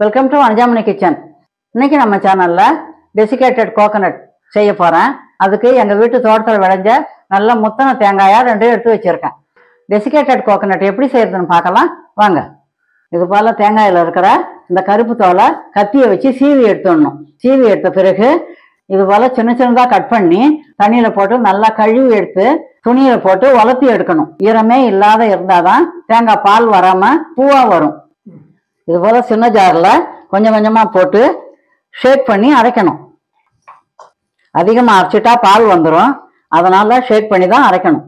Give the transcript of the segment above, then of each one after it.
welcome to அஞ்சாமணி kitchen இன்னைக்கு நம்ம சேனல்ல டெசிகேட்டட் கோகனட் செய்ய போறேன் அதுக்கு எங்க வீட்டு தோட்டத்தில் விளைஞ்ச நல்ல முத்தன தேங்காயா ரெண்டும் எடுத்து வச்சிருக்கேன் டெசிகேட்டட் கோகனட் எப்படி செய்யறதுன்னு பார்க்கலாம் வாங்க இது போல தேங்காயில இருக்கிற இந்த கருப்பு தோலை கத்தியை வச்சு சீவி எடுத்துடணும் சீவி எடுத்த பிறகு இது போல சின்ன சின்னதா கட் பண்ணி தண்ணியில போட்டு நல்லா கழுவி எடுத்து துணியில போட்டு உலர்த்தி எடுக்கணும் ஈரமே இல்லாத இருந்தாதான் தேங்காய் பால் வராம பூவா வரும் இது போல சின்ன ஜார்ல கொஞ்சம் கொஞ்சமா போட்டு ஷேக் பண்ணி அரைக்கணும் அதிகமா அரைச்சிட்டா பால் வந்துடும் அதனால ஷேக் பண்ணி தான் அரைக்கணும்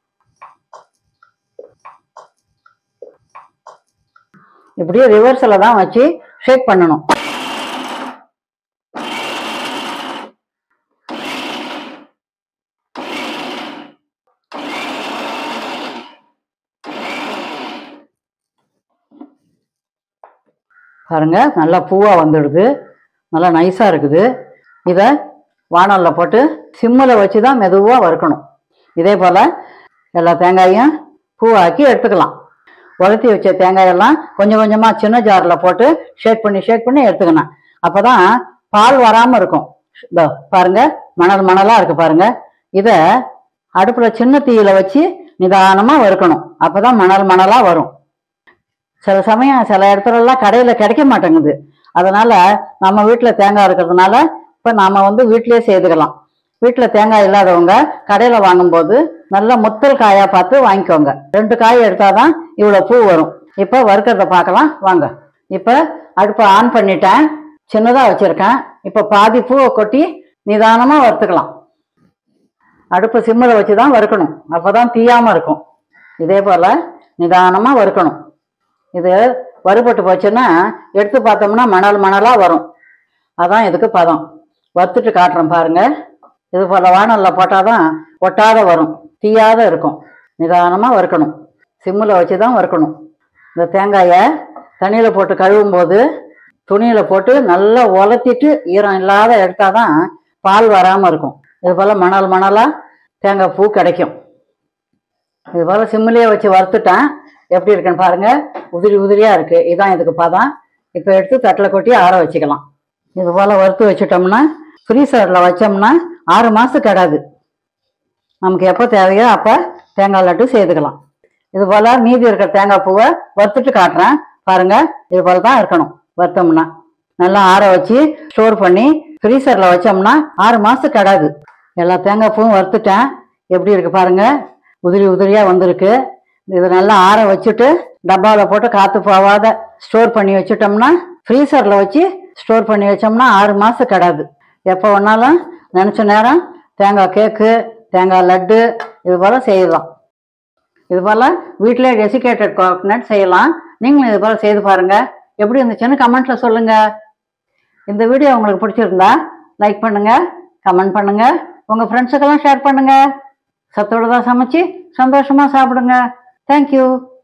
இப்படியே ரிவர்ஸில் தான் வச்சு ஷேக் பண்ணணும் பாருங்க நல்லா பூவா வந்துடுது நல்லா நைஸா இருக்குது இதை வானல்ல போட்டு சிம்மில் வச்சு தான் மெதுவாக வறுக்கணும் இதே போல எல்லா தேங்காயும் பூவாக்கி எடுத்துக்கலாம் உலர்த்தி வச்ச தேங்காயெல்லாம் கொஞ்சம் கொஞ்சமா சின்ன ஜார்ல போட்டு ஷேக் பண்ணி ஷேக் பண்ணி எடுத்துக்கணும் அப்பதான் பால் வராம இருக்கும் இதோ பாருங்க மணல் மணலா இருக்கு பாருங்க இத அடுப்புல சின்ன தீயில வச்சு நிதானமா வறுக்கணும் அப்பதான் மணல் மணலா வரும் சில சமயம் சில இடத்துல எல்லாம் கடையில கிடைக்க மாட்டேங்குது அதனால நம்ம வீட்டுல தேங்காய் இருக்கிறதுனால இப்ப நாம வந்து வீட்டிலேயே செய்துக்கலாம் வீட்டுல தேங்காய் இல்லாதவங்க கடையில வாங்கும்போது நல்ல முத்தல் காயா பார்த்து வாங்கிக்கோங்க ரெண்டு காய் எடுத்தாதான் இவ்வளவு பூ வரும் இப்ப வறுக்கிறத பார்க்கலாம் வாங்க இப்ப அடுப்பை ஆன் பண்ணிட்டேன் சின்னதா வச்சிருக்கேன் இப்ப பாதி பூவை கொட்டி நிதானமா வறுத்துக்கலாம் அடுப்பு சிம்மில் வச்சு தான் வறுக்கணும் அப்பதான் தீயாம இருக்கும் இதே போல நிதானமா வறுக்கணும் இது வறுபட்டு போச்சுன்னா எடுத்து பார்த்தோம்னா மணல் மணலா வரும் அதான் இதுக்கு பதம் வறுத்துட்டு காட்டுறேன் பாருங்க இது போல வானல்ல போட்டாதான் ஒட்டாத வரும் தீயாத இருக்கும் நிதானமா வறுக்கணும் சிம்மில் வச்சு தான் வறுக்கணும் இந்த தேங்காயை தண்ணியில் போட்டு கழுவும் போது துணியில போட்டு நல்லா உலர்த்திட்டு ஈரம் இல்லாத எடுத்தாதான் பால் வராம இருக்கும் இது போல மணல் மணலா தேங்காய் பூ கிடைக்கும் இது போல சிம்மிலேயே வச்சு வறுத்துட்டேன் எப்படி இருக்குன்னு பாருங்க உதிரி உதிரியா இருக்கு இதான் இதுக்கு பதம் இப்போ எடுத்து தட்டில் கொட்டி ஆற வச்சுக்கலாம் இது போல வறுத்து வச்சுட்டோம்னா ஃப்ரீசரில் வச்சோம்னா ஆறு மாசம் கிடாது நமக்கு எப்போ தேவையோ அப்போ தேங்காய் லட்டு செய்துக்கலாம் இது போல மீதி இருக்கிற தேங்காய் பூவை வறுத்துட்டு காட்டுறேன் பாருங்க இது போல தான் இருக்கணும் வறுத்தோம்னா நல்லா ஆற வச்சு ஸ்டோர் பண்ணி ஃப்ரீசரில் வச்சோம்னா ஆறு மாசம் கிடாது எல்லா தேங்காய் பூவும் வறுத்துட்டேன் எப்படி இருக்கு பாருங்க உதிரி உதிரியா வந்திருக்கு இதை நல்லா ஆற வச்சுட்டு டப்பாவில் போட்டு காத்து போகாத ஸ்டோர் பண்ணி வச்சுட்டோம்னா ஃப்ரீசரில் வச்சு ஸ்டோர் பண்ணி வச்சோம்னா ஆறு மாசம் கிடாது எப்போ வேணாலும் நினச்ச நேரம் தேங்காய் கேக்கு தேங்காய் லட்டு இது போல செய்யலாம் இது போல வீட்டிலே டெசிகேட்டட் கோகனட் செய்யலாம் நீங்களும் இது போல செய்து பாருங்க எப்படி இருந்துச்சுன்னு கமெண்ட்ல சொல்லுங்க இந்த வீடியோ உங்களுக்கு பிடிச்சிருந்தா லைக் பண்ணுங்க கமெண்ட் பண்ணுங்க உங்க ஃப்ரெண்ட்ஸுக்கெல்லாம் ஷேர் பண்ணுங்க சத்தோட தான் சமைச்சு சந்தோஷமா சாப்பிடுங்க தேங்க்யூ